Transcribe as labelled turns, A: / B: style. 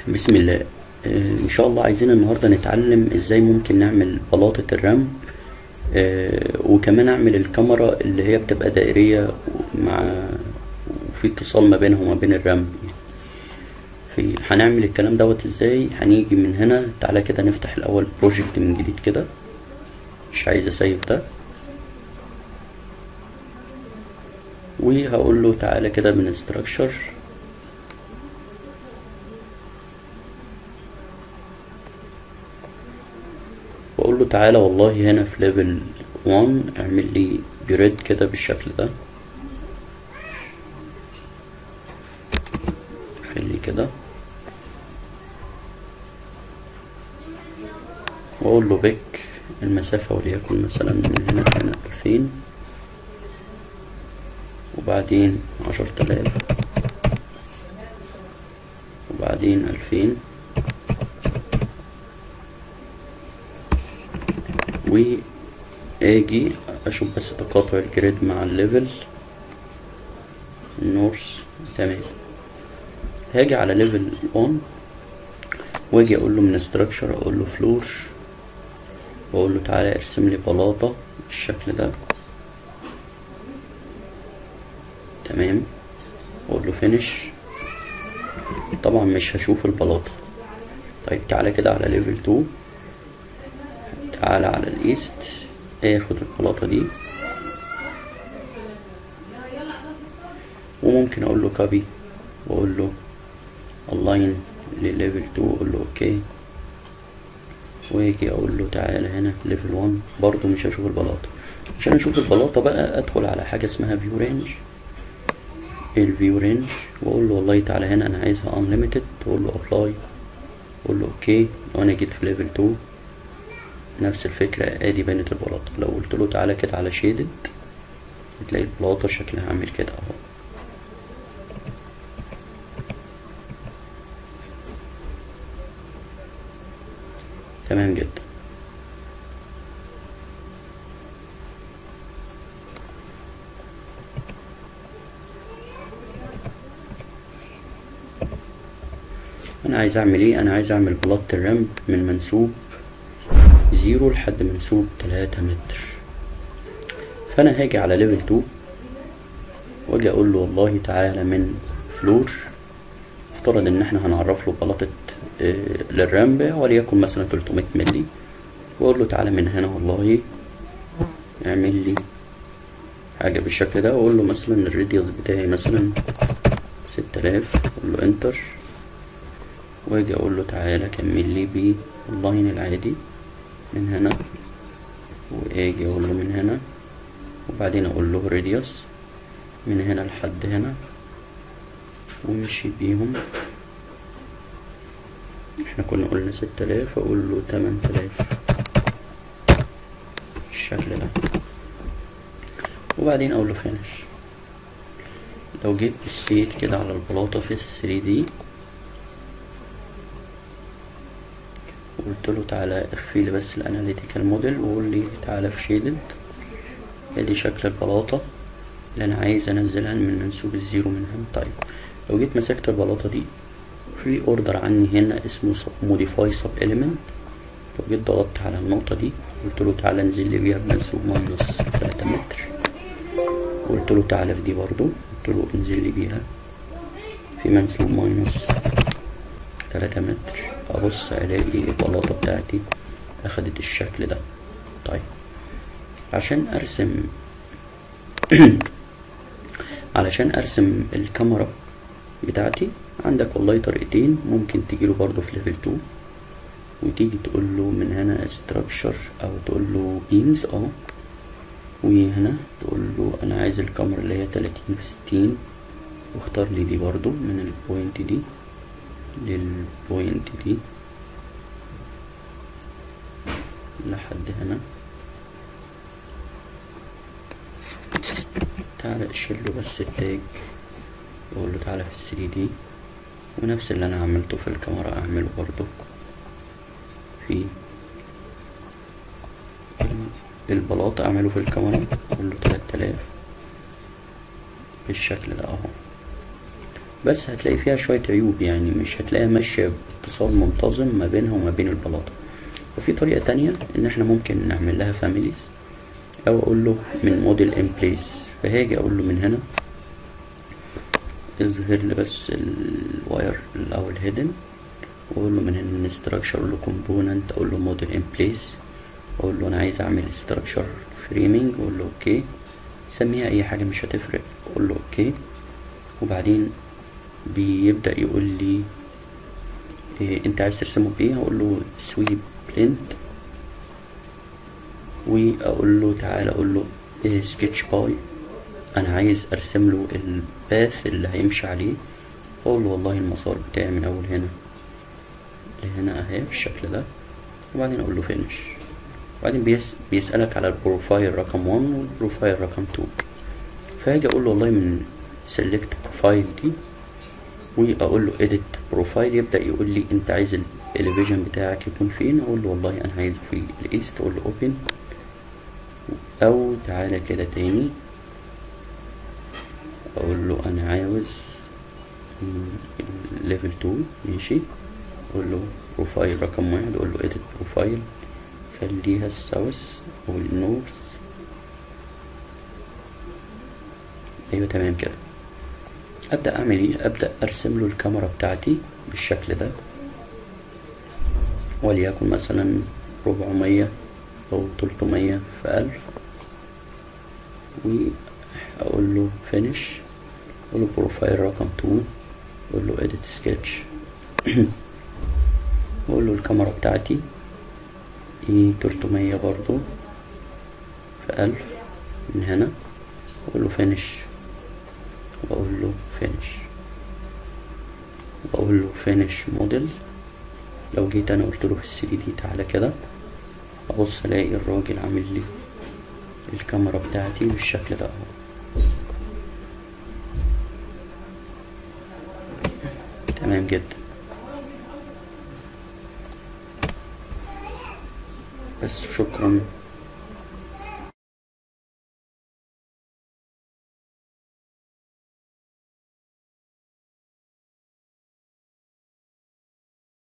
A: بسم الله آه، ان شاء الله عايزين النهارده نتعلم ازاي ممكن نعمل بلاطة الرام آه، وكمان اعمل الكاميرا اللي هي بتبقى دائرية مع وفي اتصال ما بينها وما بين الرام في هنعمل الكلام دوت ازاي هنيجي من هنا تعالى كده نفتح الاول بروجكت من جديد كده مش عايز اسيف ده وهقول له تعالى كده من structure واقول له تعالى والله هنا في ليفل 1 اعمل لي جريد كده بالشكل ده خلي كده واقول له بك المسافة وليكن مثلا من هنا لهنا ألفين وبعدين عشرة آلاف وبعدين ألفين واجي اشوف بس تقاطع الجريد مع الليفل النورث تمام هاجي على ليفل 1 واجي اقول له من structure اقول له فلور واقول له تعالى ارسم لي بلاطة بالشكل ده تمام واقول له فينش طبعا مش هشوف البلاطة طيب تعالى كده على ليفل 2 تعالى على الايست اخد البلاطة دي وممكن اقول له كوبي واقول له الاين لليفل 2 اقول له اوكي واجي اقول له تعالى هنا ليفل 1 برضو مش هشوف البلاطة عشان اشوف البلاطة بقى ادخل على حاجة اسمها فيو رينج الفيو رينج واقول له والله تعالى هنا انا عايزها unlimited واقول له ابلاي اقول له اوكي لو انا جيت في ليفل 2 نفس الفكرة ادي بانت البلاطة لو قلت له تعالى كده على شيدد هتلاقي البلاطة شكلها عامل كده اهو تمام جدا انا عايز اعمل ايه انا عايز اعمل بلاط الرمب من منسوب زيرو لحد منسوب تلاتة متر فانا هاجي على ليفل تو واجي اقول له والله تعالى من فلور افترض ان احنا هنعرف له بلاطة آه للرمب وليكن مثلا 300 ملي واقول له تعالى من هنا والله اعمل لي حاجة بالشكل ده واقول له مثلا الراديوس بتاعي مثلا 6000 اقول له انتر واجي اقول له تعالى كمل لي بي اللاين العادي من هنا واجي اقول له من هنا وبعدين اقول له راديوس من هنا لحد هنا وامشي بيهم احنا كنا قلنا ستة آلاف اقول له تمن تلاف بالشكل ده وبعدين اقول له فينش لو جيت بصيت كده على البلاطة في الثري دي وقلت له تعالى اخفي لي بس الاناليتيكال موديل وقول لي تعالى في شيدد ادي شكل البلاطة اللي انا عايز انزلها من منسوب الزيرو من هنا طيب لو جيت مسكت البلاطة دي في اوردر عني هنا اسمه موديفاي سب اليمنت لو جيت ضغطت على النقطة دي قلت له تعالى انزل لي بيها بمنسوب ماينس تلاتة متر وقلت له تعالى في دي برضو قلت له انزل لي بيها في منسوب ماينس تلاتة متر ابص الاقي البلاطة بتاعتي اخدت الشكل ده طيب عشان ارسم علشان ارسم الكاميرا بتاعتي عندك والله طريقتين ممكن تجيله برضو في ليفل 2 وتيجي تقول له من هنا structure او تقول له beams اه وهنا تقول له انا عايز الكاميرا اللي هي 30 في 60 واختار لي دي برضو من البوينت دي للبوينت دي لحد هنا تعالى اشيل له بس التاج واقول له تعالى في الثري دي ونفس اللي انا عملته في الكاميرا اعمله برضو في البلاط اعمله في الكاميرا اقول له تلات الاف بالشكل ده اهو بس هتلاقي فيها شوية عيوب يعني مش هتلاقيها ماشية باتصال منتظم ما بينها وما بين البلاطة وفي طريقة تانية ان احنا ممكن نعمل لها فاميليز او اقول له من موديل ان بليس فهاجي اقول له من هنا اظهر لي بس الواير او الهيدن واقول له من هنا من structure اقول له component اقول له موديل ان بليس اقول له انا عايز اعمل structure framing اقول له اوكي سميها اي حاجة مش هتفرق اقول له اوكي وبعدين بيبدأ يقول لي إيه انت عايز ترسمه بايه هقول له سويب بليند واقول له تعالى اقول له إيه سكتش باي انا عايز ارسم له الباث اللي هيمشي عليه اقول له والله المسار بتاعي من اول هنا لهنا اهي بالشكل ده وبعدين اقول له فينش وبعدين بيس بيسألك على البروفايل رقم 1 والبروفايل رقم 2 فهاجي اقول له والله من سيلكت بروفايل دي واقول له edit بروفايل يبدا يقول لي انت عايز الاليفيجن بتاعك يكون فين اقول له والله انا عايزه في الايست اقول له اوبن او تعالى كده تاني اقول له انا عاوز ليفل 2 ماشي اقول له بروفايل رقم واحد اقول له edit بروفايل خليها الساوث او النورث ايوه تمام كده ابدا اعمل ايه ابدا ارسم له الكاميرا بتاعتي بالشكل ده وليكن مثلا ربعمية او تلتمية في الف واقول له فينش اقول له بروفايل رقم 2 اقول له edit سكتش واقول له الكاميرا بتاعتي ايه تلتمية برضو في الف من هنا اقول له فينش واقول له فينش واقول له فينش موديل لو جيت انا قلت له في الثري دي تعالى كده ابص الاقي الراجل عامل لي الكاميرا بتاعتي بالشكل ده اهو تمام جدا بس شكرا